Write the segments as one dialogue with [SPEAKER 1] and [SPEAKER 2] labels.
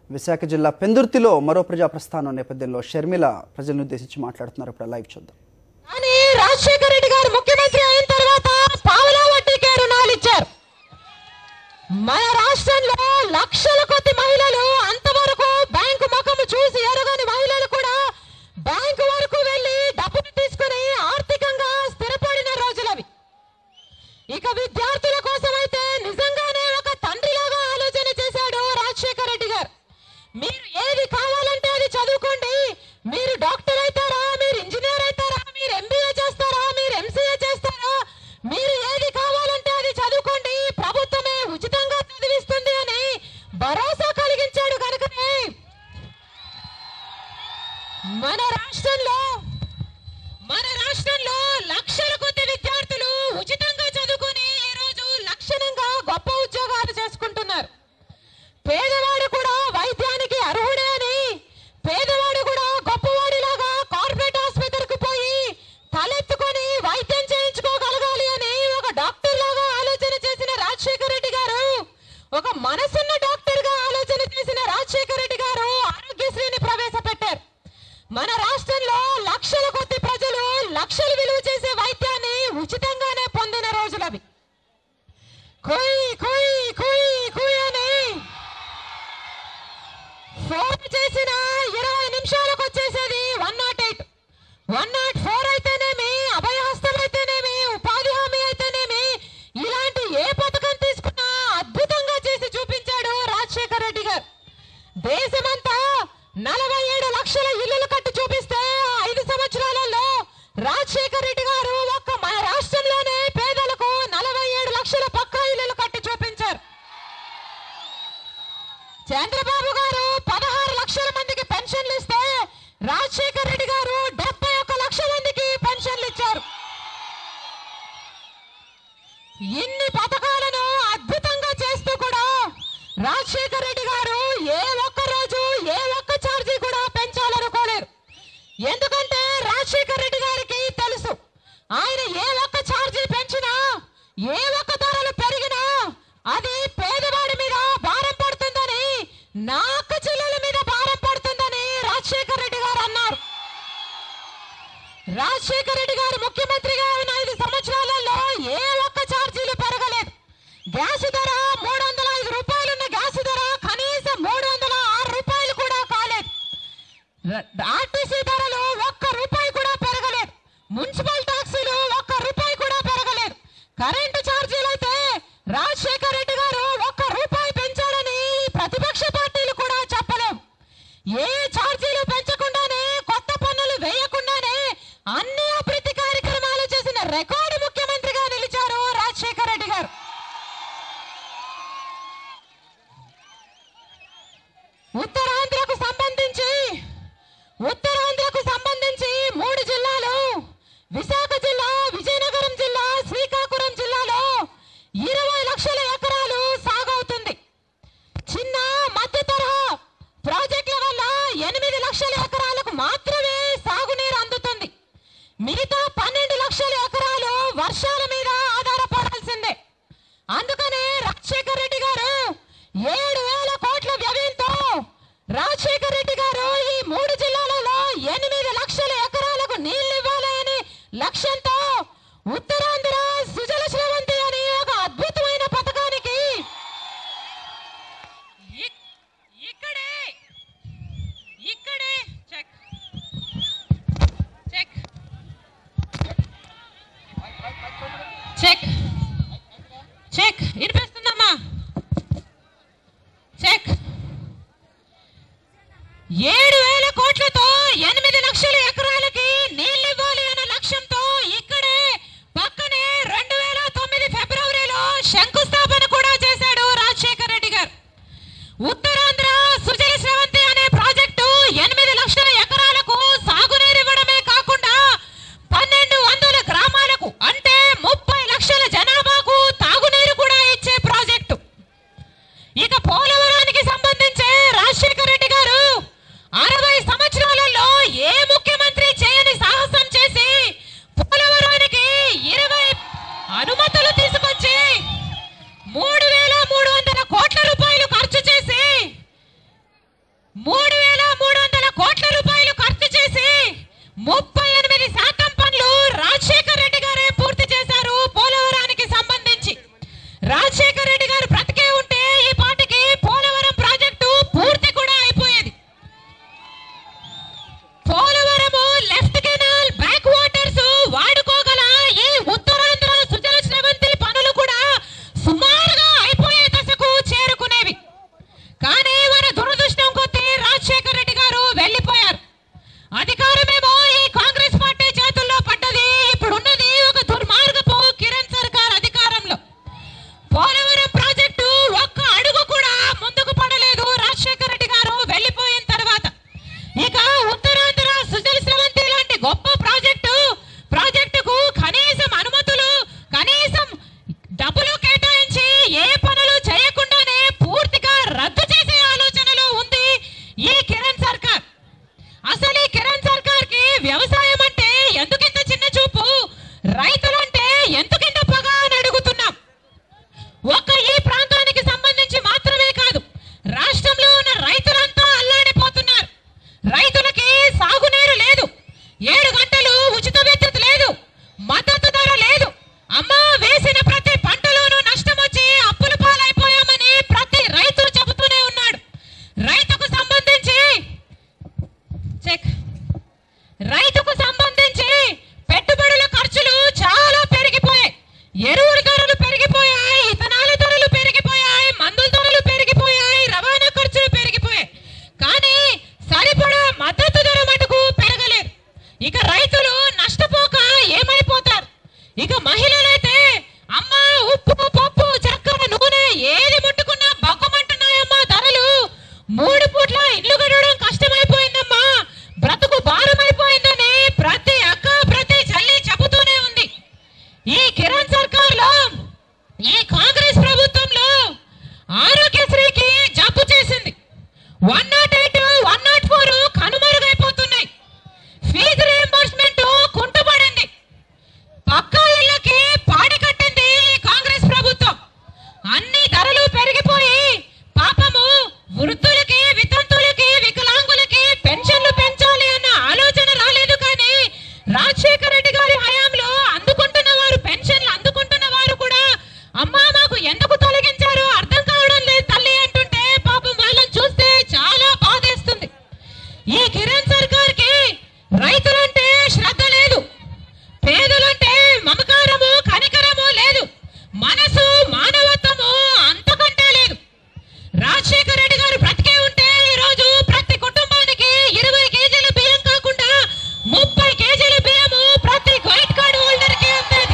[SPEAKER 1] విశాఖ జిల్లా పెందుర్తిలో మరో ప్రజా ప్రస్థానం నేపథ్యంలో షర్మిల ప్రజలను ఉద్దేశించి మాట్లాడుతున్నారు ఇప్పుడు లైవ్ చూద్దాం
[SPEAKER 2] కానీ రాజశేఖర రెడ్డి గారు ముఖ్యమంత్రి అయిన తర్వాత పావలా వడ్డీకే రుణాలు ఇచ్చారు మన రాష్ట్రంలో లక్షల కొద్ది మహిళలు అంతవరకు బ్యాంకు ముఖము చూసి ఎరగని మహిళలు కూడా బ్యాంకు వరకు వెళ్లి డబ్బులు తీసుకుని ఆర్థికంగా స్థిరపడిన రోజులవి ఇక విద్యార్థుల కోసమైతే నిజంగానే ఒక తండ్రిలాగా ఆలోచన చేశాడు రాజశేఖర రెడ్డి గారు మీరు ఏది కావాలంటే అది చదువుకోండి మీరు డాక్టర్ అవుతారా మీరు ఇంజనీర్ అవుతారా మీరు ఎంబీఏ చేస్తారా మీరు ఎంసీఏ చేస్తారా మీరు ఏది కావాలంటే అది చదువుకోండి ప్రభుత్వమే ఉచితంగా చదివిస్తుంది అని భరోసా కలిగించాడు కనుకనే మన రాష్ట్రంలో మన రాష్ట్రంలో లక్షల కొద్ది విద్యార్థులు ఉచితంగా చదువుకొని ఈ రోజు లక్షణంగా గొప్ప ఉద్యోగాలు చేసుకుంటున్నారు పేదవాడు కూడా వైద్యానికి అర్హుడే అని పేదవాడు కూడా గొప్పవాడిలాగా కార్పొరేట్ ఆసుపత్రికి పోయి తలెత్తుకొని వైద్యం చేయించుకోగలగాలి అని ఒక డాక్టర్ లాగా ఆలోచన చేసిన రాజశేఖర రెడ్డి గారు ఒక మనసున్న డాక్టర్ గా ఆలోచన చేసిన రాజశేఖర రెడ్డి గారు ఆరోగ్యశ్రీని ప్రవేశపెట్టారు మన రాష్ట్రంలో లక్షల కొద్ది ప్రజలు లక్షలు విలువ చేసే వైద్యాన్ని ఉచితంగానే పొందిన రోజులవి కుయ్ కుయ్ కుయ్ కుయ్ అని ఫోన్ చేసిన ఇరవై నిమిషాలకు వచ్చేసేది one nought eight one nought four అయితేనేమి అభయహస్తం అయితేనేమి ఉపాధి హామీ అయితేనేమి ఇలాంటి ఏ పథకం తీసుకున్నా అద్భుతంగా చేసి చూపించాడు రాజశేఖర రెడ్డి గారు దేశమంతా నలభై ఏడు లక్షల ఇల్లులు కట్టి చూపిస్తే ఆ ఐదు సంవత్సరాలలో రాజశేఖర రెడ్డి గారు ఒక్క మన రాష్ట్రంలోనే పేదలకు నలభై ఏడు లక్షల పక్కా ఇల్లులు కట్టి చూపించారు చంద్రబాబు గారు పదహారు లక్షల మందికి పెన్షన్లు ఇస్తే రాజశేఖర రెడ్డి గారు డెబ్బై ఒక్క లక్ష మందికి పెన్షన్లు ఇచ్చారు ఇన్ని పథకాలను అద్భుతంగా చేస్తూ కూడా రాజశేఖర రెడ్డి గారు ఏ ఒక్క రోజు ఏ ఒక్క ఛార్జీ కూడా పెంచాలనుకోలేరు ఎందుకంటే రాజశేఖర రెడ్డి గారికి తెలుసు ఆయన ఏ ఒక్క ఛార్జీ పెంచినా ఏ ఒక్క ధరలు పెరిగినా అది పేదవాడి మీద భారం పడుతుందని నా అక్క చెల్లెల మీద భారం పడుతుందని రాజశేఖర రెడ్డి గారు అన్నారు రాజశేఖర రెడ్డి గారు ముఖ్యమంత్రిగా ఉన్న ఐదు సంవత్సరాలలో ఏ ఒక్క ఛార్జీలు పెరగలేదు గ్యాస్ ధర మూడు వందల ఐదు రూపాయలున్న గ్యాస్ ధర కనీసం మూడు వందల ఆరు రూపాయలు కూడా కాలేదు ర- ఆర్టీసీ ధరలు ఒక్క రూపాయి కూడా పెరగలేదు మున్సిపల్ ట్యాక్సీలు ఒక్క రూపాయి కూడా పెరగలేదు కరెంటు ఛార్జీలు అయితే రాజశేఖర రెడ్డి గారు ఒక్క రూపాయి పెంచాలని ఈ ప్రతిపక్ష పార్టీలు కూడా చెప్పలేవు ఏ ఛార్జీలు పెంచకుండానే కొత్త పన్నులు వేయకుండానే అన్ని అభివృద్ధి కార్యక్రమాలు చేసిన రికార్డు ముఖ్యమంత్రిగా నిలిచారు రాజశేఖర రెడ్డి గారు ఉత్తరాంధ్రకు సంబంధించి ఉత్తరాంధ్రకు సంబంధించి మూడు జిల్లాలు విశాఖ జిల్లా విజయనగరం జిల్లా శ్రీకాకుళం జిల్లాలో ఇరవై లక్షల ఎకరాలు సాగవుతుంది చిన్న మధ్య తరహా ప్రాజెక్టుల వల్ల ఎనిమిది లక్షల ఎకరాలకు మాత్రమే సాగునీరు అందుతుంది మిగతా పన్నెండు లక్షల ఎకరాలు వర్షాల మీద ఆధారపడాల్సిందే అందుకనే రాజశేఖర రెడ్డి గారు ఏడు వేల కోట్ల వ్యయంతో రాజశేఖర రెడ్డి గారు ఈ మూడు జిల్లాలలో ఎనిమిది లక్షల ఎకరాలకు నీళ్లు ఇవ్వాలని లక్ష్యంతో ఉత్తరాంధ్ర సుజల శ్రవంతి అని ఒక అద్భుతమైన పథకానికి ఇక్- ఇక్కడే ఇక్కడే చెక్ చెక్ చెక్ చెక్ వినిపిస్తుందమ్మా చెక్ ఏడు వేల కోట్లతో ఎనిమిది లక్షల ఎకరాలకి నీళ్లు ఇవ్వాలి అన్న లక్ష్యంతో ఇక్కడే పక్కనే రెండు వేల తొమ్మిది ఫిబ్రవరిలో శంకుస్థాపన కూడా చేశాడు రాజశేఖర రెడ్డి గారు ఉత్తరాంధ్ర సుజల స్రవంతి అనే ప్రాజెక్టు ఎనిమిది లక్షల ఎకరాలకు సాగునీరు ఇవ్వడమే కాకుండా పన్నెండు వందల గ్రామాలకు అంటే ముప్పై లక్షల జనాభాకు తాగునీరు కూడా ఇచ్చే ప్రాజెక్టు ఇక పోలవరానికి సంబంధించి రాజశేఖర రెడ్డి గారు అరవై సంవత్సరాల one nought eight one nought four కనుమరుగైపోతున్నాయి ఫీజు రియంబర్స్మెంట్ కుంటుపడింది పక్కా ఇళ్ళకి పాడి కట్టింది ఈ కాంగ్రెస్ ప్రభుత్వం అన్ని ధరలు పెరిగిపోయి పాపము వృద్ధులకి వితంతులకి వికలాంగులకి పెన్షన్లు పెంచాలి అన్న ఆలోచన రాలేదు కానీ రాజశేఖర రెడ్డి గారి హయాంలో అందుకుంటున్న వారు పెన్షన్లు అందుకుంటున్న వారు కూడా అమ్మా మాకు ఎందుకు తొలగించారో అర్థం కావడం లేదు తల్లి అంటుంటే పాపం వాళ్ళని చూస్తే చాలా బాధేస్తుంది ఈ కిరణ్ సర్కార్ కి రైతులంటే శ్రద్ధ లేదు పేదలంటే మమకారము కనికరము లేదు మనసు మానవత్వము అంతకంటే లేదు రాజశేఖర రెడ్డి గారు బ్రతికే ఉంటే ఈ రోజు ప్రతి కుటుంబానికి ఇరవై కేజీల బియ్యం కాకుండా ముప్పై కేజీల బియ్యము ప్రతి వైట్ కార్డ్ హోల్డర్ కి అందేది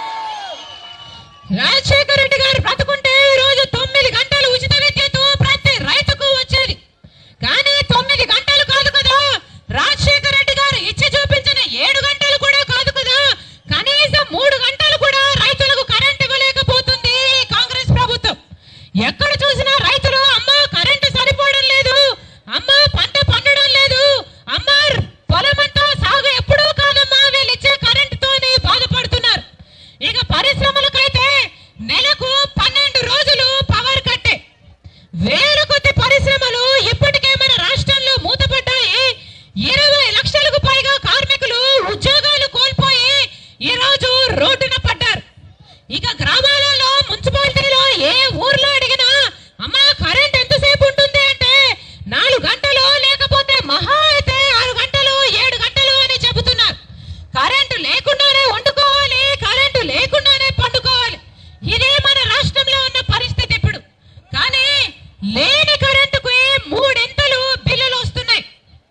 [SPEAKER 2] రాజశేఖర రెడ్డి గారు బ్రతుకుంటే ఈ రోజు తొమ్మిది గంటలు ఉచిత విద్యుత్ ప్రతి రైతుకు వచ్చేది కానీ తొమ్మిది గంటలు కాదు కదా రాజశేఖర రెడ్డి గారు ఇచ్చి చూపించిన ఏడు గంటలు కూడా కాదు కదా కనీసం మూడు గంటలు కూడా రైతులకు కరెంట్ ఇవ్వలేకపోతుంది ఈ కాంగ్రెస్ ప్రభుత్వం ఎక్కడ చూసినా రైతులు అమ్మ కరెంటు సరిపోవడం లేదు అమ్మ పంట పండడం లేదు అమ్మ పొలమంతా సాగు ఎప్పుడూ కాదమ్మా వీళ్ళు ఇచ్చే కరెంటుతోని బాధపడుతున్నారు ఇక పరిశ్రమలకైతే నెలకు పన్నెండు రోజులు పవర్ కట్టే వేల కొద్ది పరిశ్రమలు ఇప్పటికే మన రాష్ట్రంలో మూతపడ్డాయి ఇరవై లక్షలకు పైగా కార్మికులు ఉద్యోగాలు కోల్పోయి ఈ రోజు రోడ్డున పడ్డారు ఇక గ్రామాలలో మున్సిపాలిటీలో ఏ ఊర్లో అడిగినా అమ్మా కరెంట్ ఎంతసేపు ఉంటుంది అంటే నాలుగు గంటలు లేకపోతే మహా అయితే ఆరు గంటలు ఏడు గంటలు అని చెబుతున్నారు కరెంటు లేకుండానే వండుకోవాలి కరెంటు లేకుండానే పండుకోవాలి ఇదే మన రాష్ట్రంలో ఉన్న పరిస్థితి ఇప్పుడు కానీ లేని కరెంటుకు మూడింతలు బిల్లులు వస్తున్నాయి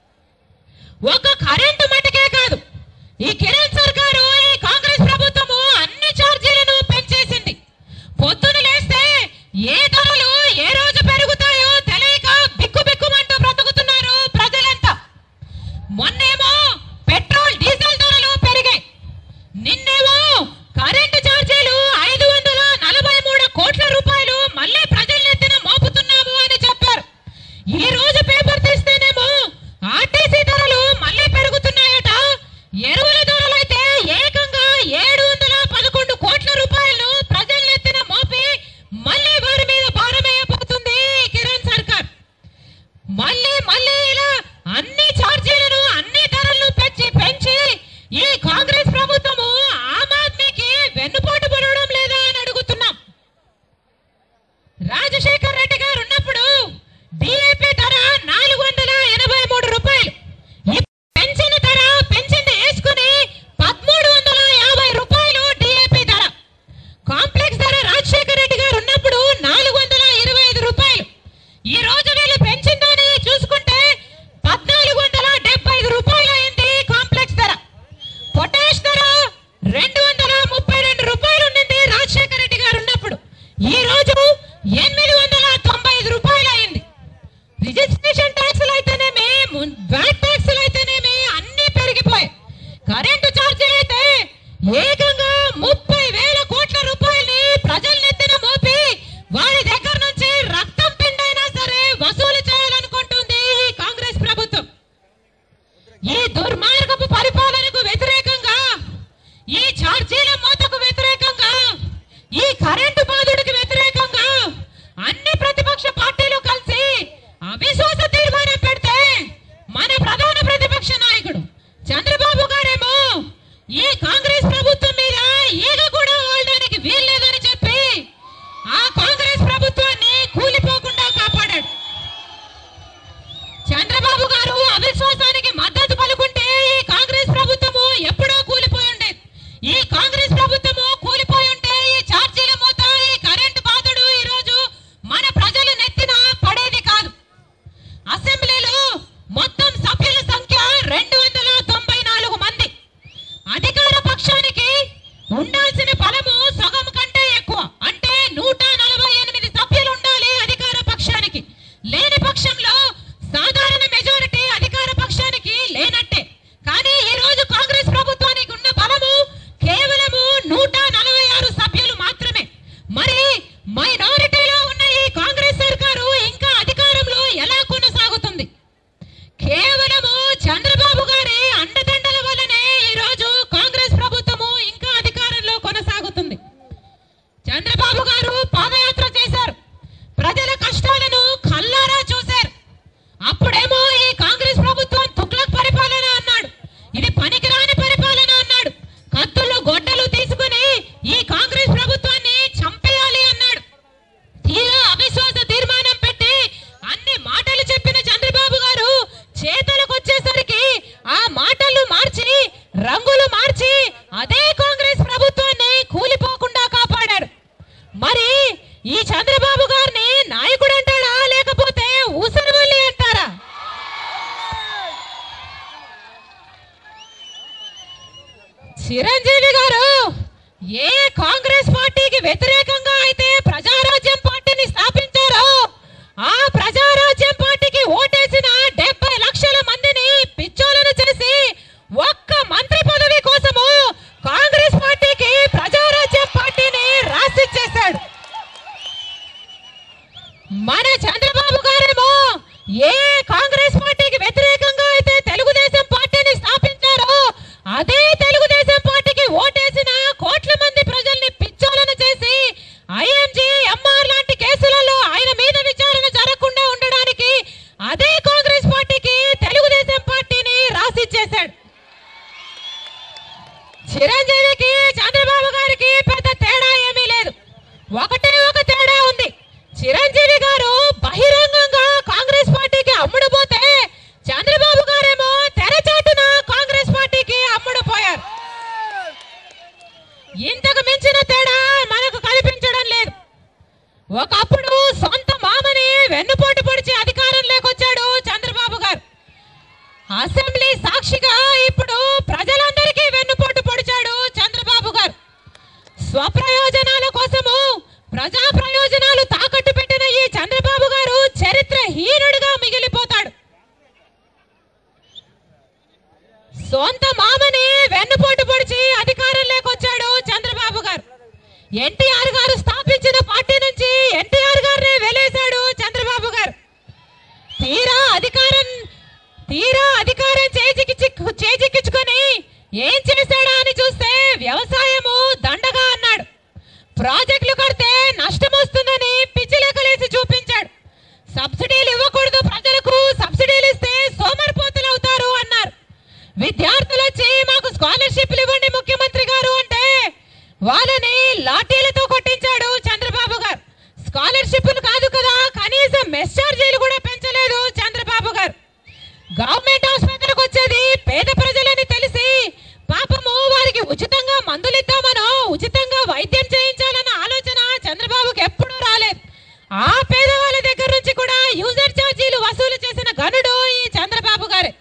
[SPEAKER 2] ఒక కరెంటు మటుకే కాదు ఈ కిరణ్ సర్కారు ఈ కాంగ్రెస్ ప్రభుత్వము అన్ని ఛార్జీలను పెంచేసింది పొద్దున లేస్తే ఏ ధరలు ఏ రోజు పెరుగుతాయో తెలియక బిక్కు బిక్కుమంటూ బ్రతుకుతున్నారు ప్రజలంతా మొన్నేమో పెట్రోల్ డీజిల్ ధరలు పెరిగాయి నిన్నేమో కరెంటు ఛార్జీలు ఐదు వందల నలభై మూడు కోట్ల రూపాయలు మళ్ళీ ప్రజల నెత్తిన మోపుతున్నాము అని చెప్పారు ఈ రోజు పేపర్ తీస్తేనేమో ఆర్టీసీ ధరలు మళ్ళీ పెరుగుతున్నాయట ఎరువుల ధరలైతే ఏకంగా ఏడు వందల పదకొండు కోట్ల రూపాయలను ప్రజల నెత్తిన మోపి మళ్ళీ వారి మీద భారమేయబోతుంది ఈ కిరణ్ సర్కార్ మళ్ళీ మళ్ళీ ఇలా అన్ని ఛార్జీలను అన్ని ధరలను పెంచి పెంచి ఈ కాంగ్రెస్ ప్రభుత్వము ఆమ్ ఆద్మీకి వెన్నుపోటు పడడం లేదా అని అడుగుతున్నాం రాజశేఖర్ రెడ్డి గారు ఉన్నప్పుడు డిఏపి ధర నాలుగు వందల ఎనభై మూడు రూపాయలు ఇప్పుడు పెంచిన ధర పెంచింది వేసుకుని పదమూడు వందల యాభై రూపాయలు డిఏపి ధర కాంప్లెక్స్ ధర రాజశేఖర్ రెడ్డి గారు ఉన్నప్పుడు నాలుగు వందల ఇరవై ఐదు రూపాయలు ఈ రోజు వీళ్ళు పెంచిందని చూసుకుంటే పద్నాలుగు వందల డెబ్బై ఐదు రూపాయలు అయింది కాంప్లెక్స్ ధర పొటాష్ ధర రెండు వందల ముప్పై రెండు రూపాయలు ఉండింది రాజశేఖర రెడ్డి గారు ఉన్నప్పుడు ఈ రోజు ఎనిమిది వందల తొంభై ఐదు రూపాయలు అయింది రిజిస్ట్రేషన్ ట్యాక్సులు అయితేనేమి మున్- వ్యాట్ ట్యాక్సులు అయితేనేమి అన్ని పెరిగిపోయాయి కరెంటు ఛార్జీలు అయితే ఏకంగా ముప్పై వేల కోట్ల రూపాయలని ప్రజల నెత్తిన మోపి వారి దగ్గర నుంచి రక్తం పిండైనా సరే వసూలు చేయాలనుకుంటుంది ఈ కాంగ్రెస్ ప్రభుత్వం ఈ దుర్మార్గపు పరిపాలనకు వ్యతిరేకంగా ఈ ఛార్జీల మూతకు వ్యతిరేకంగా ఈ కరెంటు బాధుడికి వ్యతిరేకంగా అన్ని ప్రతిపక్ష పార్టీలు కలిసి అవిశ్వాస తీర్మానం పెడితే మన ప్రధాన ఏ కాంగ్రెస్ పార్టీకి వ్యతిరేకంగా అయితే తెలుగుదేశం పార్టీని స్థాపించారో అదే తెలుగుదేశం పార్టీకి ఓటేసిన కోట్ల మంది ప్రజల్ని పిచ్చోలను చేసి ఐఎంజీ ఎంఆర్ లాంటి కేసులలో ఆయన మీద విచారణ జరగకుండా ఉండడానికి అదే కాంగ్రెస్ పార్టీకి తెలుగుదేశం పార్టీని రాసిచ్చేశాడు చిరంజీవికి చంద్రబాబు గారికి పెద్ద తేడా ఏమీ లేదు ఒకటే ఒక తేడా ఉంది చిరంజీవి గారు బహిరంగంగా కాంగ్రెస్ పార్టీకి అమ్ముడుపోతే చంద్రబాబు గారేమో తెరచాటున కాంగ్రెస్ పార్టీకి అమ్ముడుపోయారు ఇంతకు మించిన తేడా మనకు కనిపించడం లేదు ఒకప్పుడు సొంత మామని వెన్నుపోటు పొడిచి అధికారం లేకొచ్చాడు చంద్రబాబు గారు అసెంబ్లీ సాక్షిగా ఇప్పుడు ప్రజలందరికీ వెన్నుపోటు పొడిచాడు చంద్రబాబు గారు స్వప్రయోజనాల కోసము ప్రజా ప్రయోజనాలు తాకట్టు పెట్టిన ఈ చంద్రబాబు గారు చరిత్రహీనుడిగా మిగిలిపోతాడు సొంత మామని వెన్నుపోటు పొడిచి అధికారం లేకొచ్చాడు చంద్రబాబు గారు ఎన్టీఆర్ గారు స్థాపించిన పార్టీ నుంచి ఎన్టీఆర్ గారిని వెలేశాడు చంద్రబాబు గారు తీరా అధికారం తీరా అధికారం చేజికి చేజిక్కించుకొని ఏం చేశాడా అని చూస్తే వ్యవసాయము దండగా అన్నాడు ప్రాజెక్టులు కడితే నష్టం వస్తుందని పిచ్చి లెక్కలేసి చూపించాడు సబ్సిడీలు ఇవ్వకూడదు ప్రజలకు సబ్సిడీలు ఇస్తే సోమరిపోతులు అవుతారు అన్నారు విద్యార్థులు వచ్చి మాకు స్కాలర్షిప్లు ఇవ్వండి ముఖ్యమంత్రి గారు అంటే వాళ్ళని లాఠీలతో కొట్టించాడు చంద్రబాబు గారు స్కాలర్షిప్లు కాదు కదా కనీసం మెస్ ఛార్జీలు కూడా పెంచలేదు చంద్రబాబు గారు గవర్నమెంట్ ఆసుపత్రికి వచ్చేది పేద ప్రజలని తెలిసి పాపము వారికి ఉచితంగా మందులు ఇద్దామనో ఉచితంగా వైద్యం చేయించాలన్న ఆలోచన చంద్రబాబుకి ఎప్పుడూ రాలేదు ఆ పేదవాళ్ళ దగ్గర నుంచి కూడా యూజర్ ఛార్జీలు వసూలు చేసిన గనుడు ఈ చంద్రబాబు గారే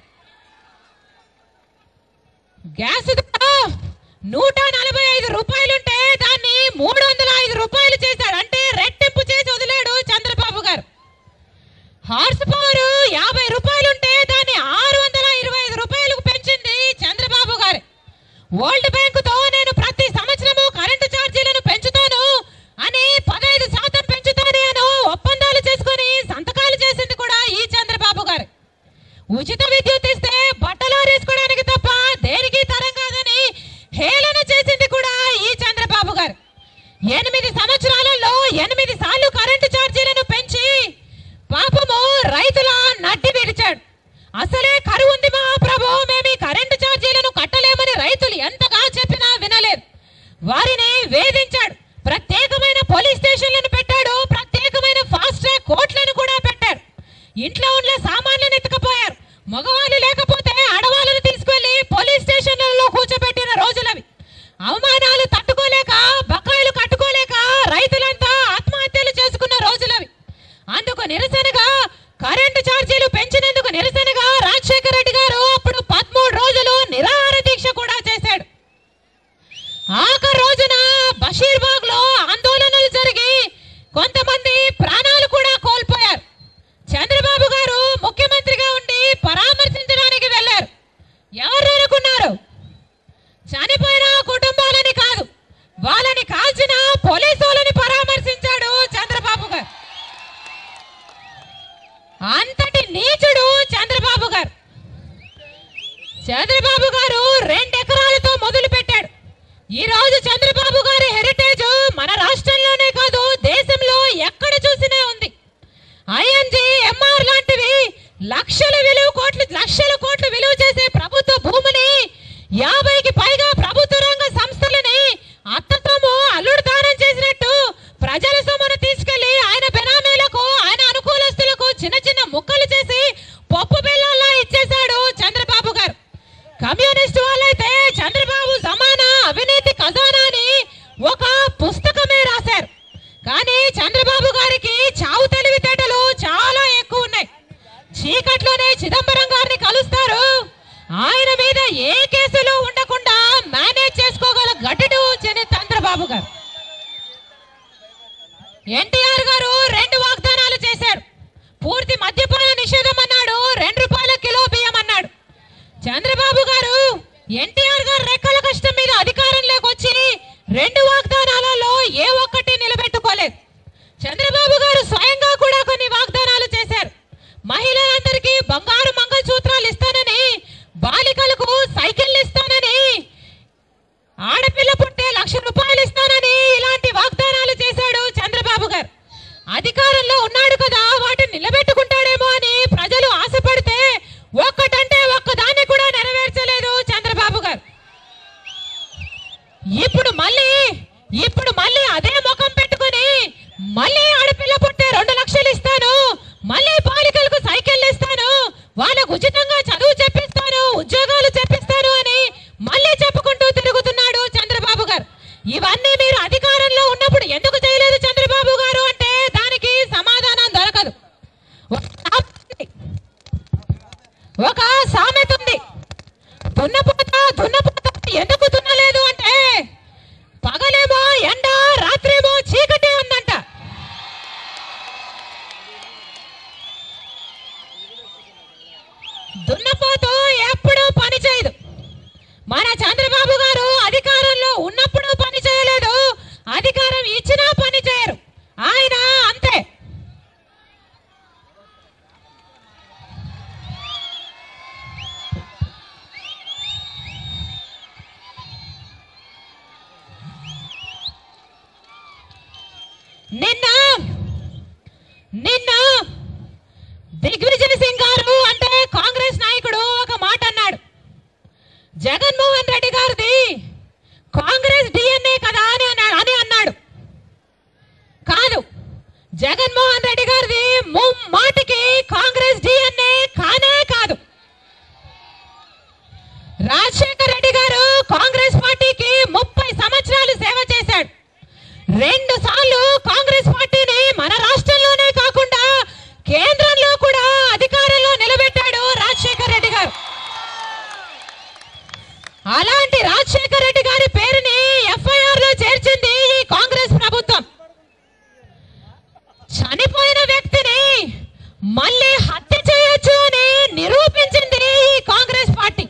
[SPEAKER 2] గ్యాస్ ధర నూట నలభై ఐదు రూపాయలుంటే దాన్ని మూడు వందల ఐదు రూపాయలు చేశాడు అంటే రెట్టింపు చేసి వదిలాడు చంద్రబాబు గారు హార్స్ పవర్ యాభై రూపాయలుంటే దాన్ని ఆరు వందల ఇరవై ఐదు రూపాయలకు పెంచింది చంద్రబాబు గారు వరల్డ్ బ్యాంకుతో నేను ప్రతి సంవత్సరము కరెంటు ఛార్జీలను పెంచుతాను అని పదహైదు శాతం పెంచుతాను అని ఒప్పందాలు చేసుకొని సంతకాలు చేసింది కూడా ఈ చంద్రబాబు గారు ఉచిత విద్యుత్ ఇస్తే బట్టలు ఆరేసుకోవడానికి తప్ప దేనికి తరం కాదని హేళన చేసింది కూడా ఈ చంద్రబాబు గారు ఎనిమిది సంవత్సరాలలో ఎనిమిది సార్లు కరెంటు ఛార్జీలను పెంచి పాపము రైతుల నడ్డి విడిచాడు అసలే కరువు ఉంది మహాప్రభు మేము ఈ కరెంటు ఛార్జీలను కట్టలేమని రైతులు ఎంతగా చెప్పినా వినలేదు వారిని వేధించాడు ప్రత్యేకమైన పోలీస్ స్టేషన్లను పెట్టాడు ప్రత్యేకమైన ఫాస్ట్ ట్రాక్ కోర్టులను కూడా పెట్టాడు ఇంట్లో ఉన్న సామాన్లను ఎత్తుకపోయారు మగవాళ్ళు లేకపోతే ఆడవాళ్ళను తీసుకెళ్లి పోలీస్ స్టేషన్లలో కూర్చోబెట్టిన రోజులవి అవమానాలు తట్టుకోలేక బకాయిలు కట్టుకోలేక రైతులంతా ఆత్మహత్యలు చేసుకున్న రోజులవి అందుకు నిరసనగా కరెంటు ఛార్జీలు పెంచినందుకు నిరసనగా రాజశేఖర రెడ్డి గారు అప్పుడు పదమూడు రోజులు నిరాహార దీక్ష కూడా చేశాడు ఆఖరి రోజున బషీర్బాగ్ లో ఆందోళనలు జరిగి కొంతమంది ప్రాణాలు కూడా కోల్పోయారు చంద్రబాబు గారు ముఖ్యమంత్రిగా ఉండి పరామర్శించడానికి వెళ్ళారు ఎవరు అనుకున్నారు చనిపోయిన కుటుంబాలని కాదు వాళ్ళని కాల్చిన పోలీసు వాళ్ళని పరామర్శించాడు చంద్రబాబు గారు అంతటి నీచుడు చంద్రబాబు గారు చంద్రబాబు గారు రెండు ఎకరాలతో మొదలు పెట్టాడు ఈ రోజు చంద్రబాబు గారి హెరిటేజ్ మన రాష్ట్రంలోనే కాదు దేశంలో ఎక్కడ చూసినా ఉంది ఐఎన్జి ఎంఆర్ లాంటివి లక్షల విలువ కోట్లు లక్షల కోట్లు విలువ చేసే ప్రభుత్వ భూమిని యాభైకి పైగా ప్రభుత్వ రంగ సంస్థలని అత్తతోమో అల్లుడు దానం చేసినట్టు ప్రజల సొమ్మును తీసుకెళ్లి ఆయన బెనామీలకు ఆయన అనుకూలస్తులకు చిన్న చిన్న ముక్కలు చేసి పప్పు బెల్లంలా ఇచ్చేశాడు చంద్రబాబు గారు కమ్యూనిస్ట్ వాళ్ళైతే చంద్రబాబు జమానా అవినీతి ఖజానా అని ఒక పుస్తకమే రాశారు కానీ చంద్రబాబు గారికి చావు తెలివితేటలు చాలా ఎక్కువ ఉన్నాయి చీకట్లోనే చిదంబరం గారిని కలుస్తారు ఆయన మీద ఏ కేసులు ఉండకుండా మేనేజ్ చేసుకోగల గటుడు చెని చంద్రబాబు గారు ఎన్టీఆర్ గారు రెండు వాగ్దానాలు చేశారు పూర్తి మద్యపాన నిషేధం అన్నాడు రెండు రూపాయల కిలో బియ్యం అన్నాడు చంద్రబాబు గారు ఎన్టీఆర్ గారు రెక్కల కష్టం మీద అధికారంలోకి వచ్చి రెండు వాగ్దానాలలో ఏ ఒక్కటి నిలబెట్టుకోలేదు చంద్రబాబు గారు స్వయంగా కూడా కొన్ని వాగ్దానాలు చేశారు మహిళా మహిళలందరికీ బంగారు మంగళసూత్రాలు ఇస్తానని బాలికలకు సైకిళ్ళు ఇస్తానని ఆడపిల్ల పుట్టే లక్ష రూపాయలు ఇస్తానని ఇలాంటి వాగ్దానాలు చేశాడు చంద్రబాబు గారు అధికారంలో ఉన్నాడు కదా వాటిని నిలబెట్టుకుంటాడేమో అని ప్రజలు ఆశపడితే ఒక్కటంటే ఒక్కదాన్ని కూడా నెరవేర్చలేదు చంద్రబాబు గారు ఇప్పుడు మళ్ళీ ఇప్పుడు మళ్ళీ అదే ముఖం పెట్టుకొని మళ్ళీ ఆడపిల్ల పుట్టే రెండు లక్షలు ఇస్తాను మళ్ళీ బాలికలకు సైకిల్ ఇస్తాను వాళ్ళకు ఉచితంగా చదువు చెప్పిస్తాను ఉద్యోగాలు చెప్పిస్తాను అని మళ్ళీ చెప్పుకుంటూ తిరుగుతున్నాడు చంద్రబాబు గారు ఇవన్నీ మీరు అధికారంలో ఉన్నప్పుడు ఎందుకు చేయలేదు చంద్రబాబు గారు అంటే దానికి సమాధానం దొరకదు ఒక సామెత ఉంది. ఒక సామెత ఉంది దున్నపోత దున్నపోత ఎందుకు దున్నలేదు అంటే పగలేమో ఎండ రాత్రేమో చీకటి ఉందంట దున్నపోతూ ఎప్పుడూ పని చేయదు మన చంద్రబాబు గారు అధికారంలో ఉన్నప్పుడు పని చేయలేదు అధికారం ఇచ్చినా పని చేయరు ఆయన అంతే నిన్న నిన్న దిగ్విజయ్ సింగ్ గారు అంటే కాంగ్రెస్ నాయకుడు ఒక మాట అన్నాడు జగన్మోహన్ రెడ్డి గారిది కాంగ్రెస్ డిఎన్ఏ కదా అని అన్నాడు అని అన్నాడు కాదు జగన్మోహన్ రెడ్డి గారిది ముమ్మాటికి కాంగ్రెస్ డిఎన్ఏ కానే కాదు రాజశేఖర్ రెడ్డి గారు కాంగ్రెస్ పార్టీకి ముప్పై సంవత్సరాలు సేవ చేశాడు రెండు సార్లు కాంగ్రెస్ పార్టీని మన రాష్ట్రంలోనే కాకుండా కేంద్రంలో కూడా అధికారంలో నిలబెట్టాడు రాజశేఖర్ రెడ్డి గారు అలాంటి రాజశేఖర్ రెడ్డి గారి పేరుని ఎఫ్ఐఆర్ లో చేర్చింది ఈ కాంగ్రెస్ ప్రభుత్వం చనిపోయిన వ్యక్తిని మళ్ళీ హత్య చేయొచ్చు అని నిరూపించింది ఈ కాంగ్రెస్ పార్టీ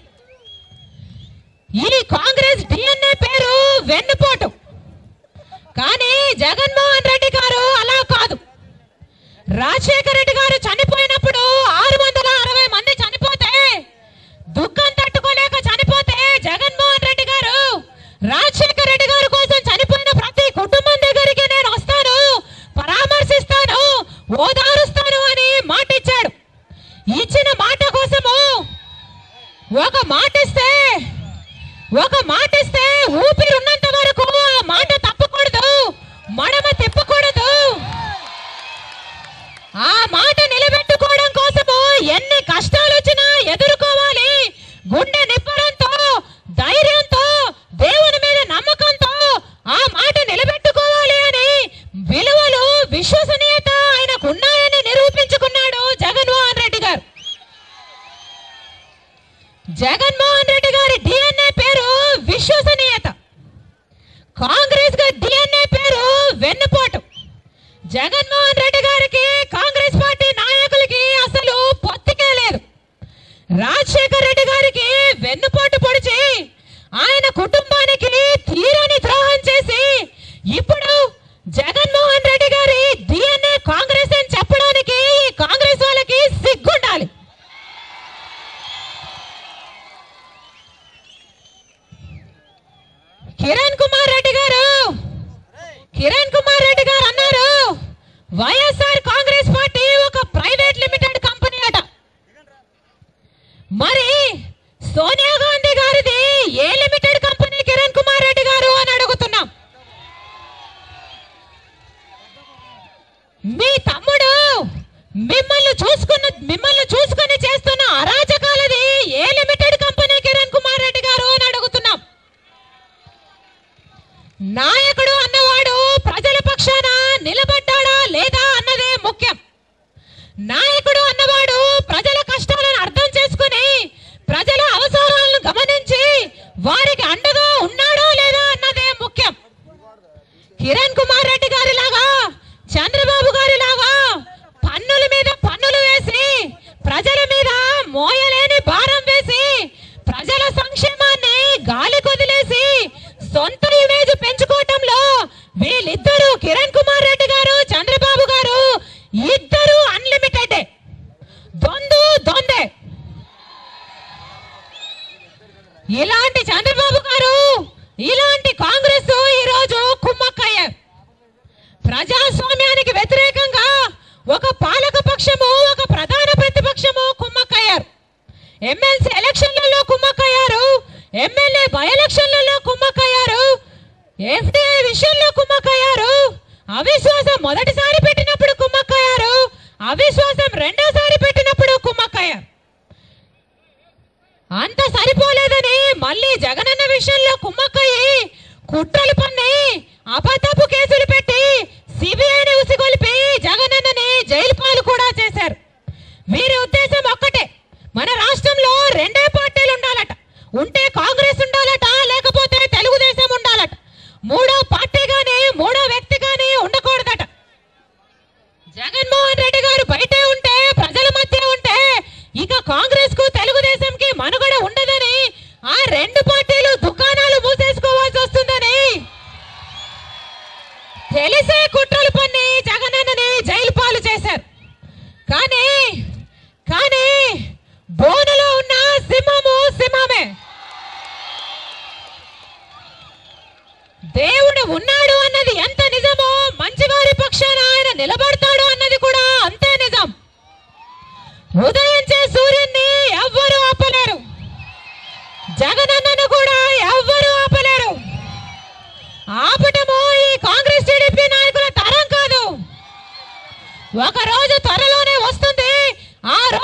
[SPEAKER 2] ఈ కాంగ్రెస్ డిఎన్ఏ పేరు వెన్నుపోటు కానీ జగన్మోహన్ రెడ్డి గారు అలా కాదు రాజశేఖర రెడ్డి గారు చనిపోయినప్పుడు ఆరు వందల అరవై మంది చనిపోతే దుఃఖం తట్టుకోలేక చనిపోతే జగన్మోహన్ రెడ్డి గారు రాజశేఖర రెడ్డి గారి కోసం చనిపోయిన ప్రతి కుటుంబం దగ్గరికి నేను వస్తాను పరామర్శిస్తాను ఓదారుస్తాను అని మాట ఇచ్చాడు ఇచ్చిన మాట కోసము ఒక మాట ఇస్తే ఒక మాట ఇస్తే ఊపిరి ఉన్నంత వరకు ఆ మాట తప్పకూడదు మడమ తిప్పకూడదు ఆ మాట నిలబెట్టుకోవడం కోసము ఎన్ని కష్టాలు వచ్చినా ఎదుర్కోవాలి గుండె నిప్పడంతో ధైర్యంతో దేవుని మీద నమ్మకంతో ఆ మాట నిలబెట్టుకోవాలి అని విలువలు విశ్వసనీయత ఆయనకు ఉన్నాయని నిరూపించుకున్నాడు జగన్మోహన్ రెడ్డి గారు జగన్మోహన్ రెడ్డి గారి డిఎన్ఏ పేరు విశ్వసనీయత కాంగ్రెస్ గారి డిఎన్ఏ పేరు వెన్నుపోటు జగన్మోహన్ రెడ్డి గారికి కాంగ్రెస్ పార్టీ నాయకులకి అసలు పొత్తికే లేదు రాజశేఖర్ రెడ్డి గారికి వెన్నుపోటు పొడిచి ఆయన కుటుంబానికి తీరని ద్రోహం చేసి ఇప్పుడు జగన్మోహన్ రెడ్డి గారి డిఎన్ఏ కాంగ్రెస్ అని చెప్పడానికి ఈ కాంగ్రెస్ వాళ్ళకి సిగ్గుండాలి కిరణ్ కుమార్ రెడ్డి గారు కిరణ్ కుమార్ రెడ్డి గారు అన్నారు వైఎస్ఆర్ కాంగ్రెస్ పార్టీ ఒక ప్రైవేట్ లిమిటెడ్ కంపెనీ అట మరి సోనియా గాంధీ దొందు దొందే ఇలాంటి చంద్రబాబు గారు ఇలాంటి కాంగ్రెస్ ఈ రోజు కుమ్మక్కయ్యారు ప్రజాస్వామ్యానికి వ్యతిరేకంగా ఒక పాలక పక్షము ఒక ప్రధాన ప్రతిపక్షము కుమ్మక్కయ్యారు ఎమ్మెల్సీ ఎలక్షన్లలో కుమ్మక్కయ్యారు ఎమ్మెల్యే బై ఎలక్షన్లలో కుమ్మక్కయ్యారు ఎఫ్డిఐ విషయంలో కుమ్మక్కయ్యారు అవిశ్వాసం మొదటిసారి పెట్టినప్పుడు కుమ్మక్కయ్యారు అవిశ్వాసం రెండోసారి పెట్టినప్పుడు కుమ్మక్కయ్యారు అంత సరిపోలేదని మళ్ళీ జగనన్న విషయంలో కుమ్మక్కయ్యి కుట్రలు పన్ని అబద్ధపు కేసులు పెట్టి సిబిఐని ఉసిగొలిపి జగనన్నని జైలు పాలు కూడా చేశారు వీరి ఉద్దేశం ఒక్కటే మన రాష్ట్రంలో రెండే పార్టీలు ఉండాలట ఉంటే కాంగ్రెస్ ఉండాలట లేకపోతే తెలుగుదేశం ఉండాలట మూడో పార్టీ గాని మూడో వ్యక్తి గాని ఉండకూడదట జగన్మోహన్ రెడ్డి గారు బయటే ఉంటే ప్రజల మధ్య ఉంటే ఇక కాంగ్రెస్ కు తెలుగుదేశం కి మనుగడ ఉండదని ఆ రెండు పార్టీలు దుకాణాలు మూసేసుకోవాల్సి వస్తుందని తెలిసే కుట్రలు పన్ని జగనన్నని జైలు పాలు చేశారు కానీ కానీ బోనులో ఉన్న సింహము సింహమే దేవుడు ఉన్నాడు అన్నది ఎంత నిజమో మంచివారి పక్షాన ఆయన నిలబడతాడు అన్నది కూడా అంతే నిజం ఉదయించే సూర్యున్ని ఎవ్వరూ ఆపలేరు జగనన్నను కూడా ఎవ్వరూ ఆపలేరు ఆపటము ఈ కాంగ్రెస్ టీడీపీ నాయకుల తరం కాదు ఒక రోజు త్వరలోనే వస్తుంది ఆ